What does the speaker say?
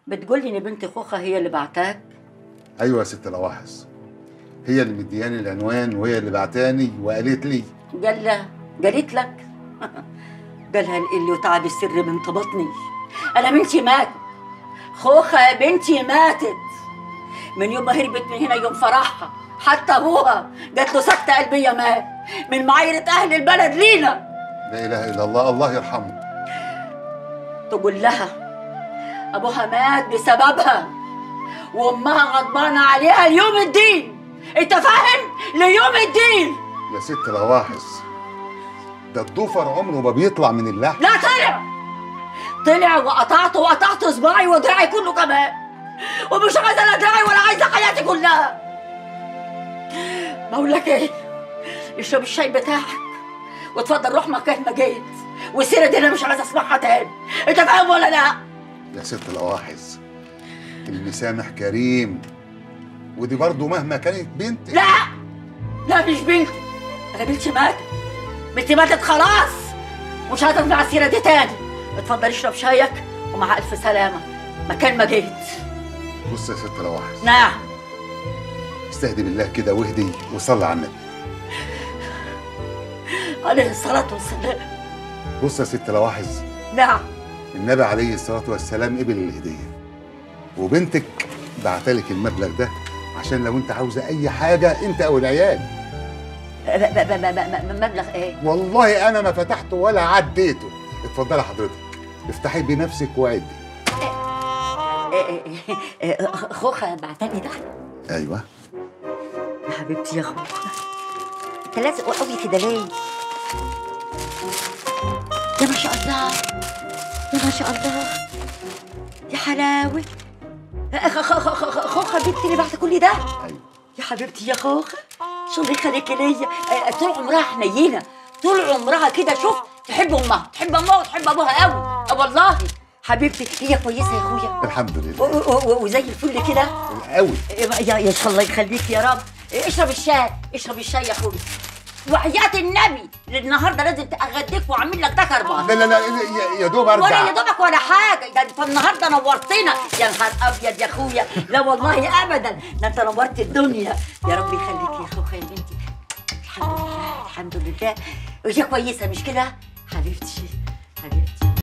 بتقولي ان بنت خوخه هي اللي بعتاك ايوه يا ست لواحظ هي اللي مدياني العنوان وهي اللي بعتاني وقالت لي قال قالت لك قالها اللي وتعب السر من بطني انا بنتي ماتت خوخه يا بنتي ماتت من يوم ما هربت من هنا يوم فرحها حتى ابوها جات له سكته قلبيه مات من معايره اهل البلد لينا لا اله الا الله الله يرحمه تقول لها ابوها مات بسببها وامها غضبانه عليها ليوم الدين انت فاهم ليوم الدين يا ست لواحظ ده الضفر عمره ما بيطلع من اللحم لا طلع طلع وقطعته وقطعت صباعي ودراعي كله كمان ومش عايزه لا دراعي ولا عايزه حياتي كلها بقول لك ايه اشرب الشاي بتاعك واتفضل روح مكان ما جيت والسيره دي انا مش عايزه اسمعها تاني انت فاهم ولا لا يا ست لواحظ المسامح كريم ودي برضه مهما كانت بنت لا لا مش بنتي انا بنتي ماتت بنتي ماتت خلاص مش هتنفع السيره دي تاني اتفضل اشرب شايك ومع الف سلامه مكان ما جيت بص يا ست لواحظ نعم استهدي بالله كده واهدي وصلي على النبي عليه الصلاه والسلام بص يا ست لواحظ نعم النبي عليه الصلاة والسلام قبل الهدية وبنتك بعتلك المبلغ ده عشان لو انت عاوزة أي حاجة انت أو العيال ب- ب- ب- ب- ب- مبلغ ايه والله أنا ما فتحته ولا عديته اتفضلي حضرتك افتحي بنفسك وعدي إيه- إيه- إيه، خوخه بعتني ده أيوه يا حبيبتي يا خوخه انت لازق قوي كده ليه يا ما شاء الله يا ما شاء الله يا حلاوه خ- خ- خ- خ- خوخه بنتي اللي بعت كل ده أيوه يا حبيبتي يا خوخه شو الله يخليكي ليا آه، طول عمرها حنينه طول عمرها كده شوف تحب امها تحب امها وتحب ابوها قوي اه والله حبيبتي هي كويسه يا اخويا الحمد و- لله و- و- وزي الفل كده قوي يا يا شاء الله يخليك يا رب اشرب الشاي اشرب الشاي يا اخويا وحياة النبي النهارده لازم اغديك واعمل لك ده كربان لا لا لا يا- يا دوب ولا ارجع يا دوبك ولا حاجه ده انت النهارده نورتنا يا نهار ابيض يا اخويا لا والله ابدا ده انت نورت الدنيا يا رب يخليك يا اخويا يا بنتي الحمد لله الحمد لله وهي كويسه مش كده حبيبتي حبيبتي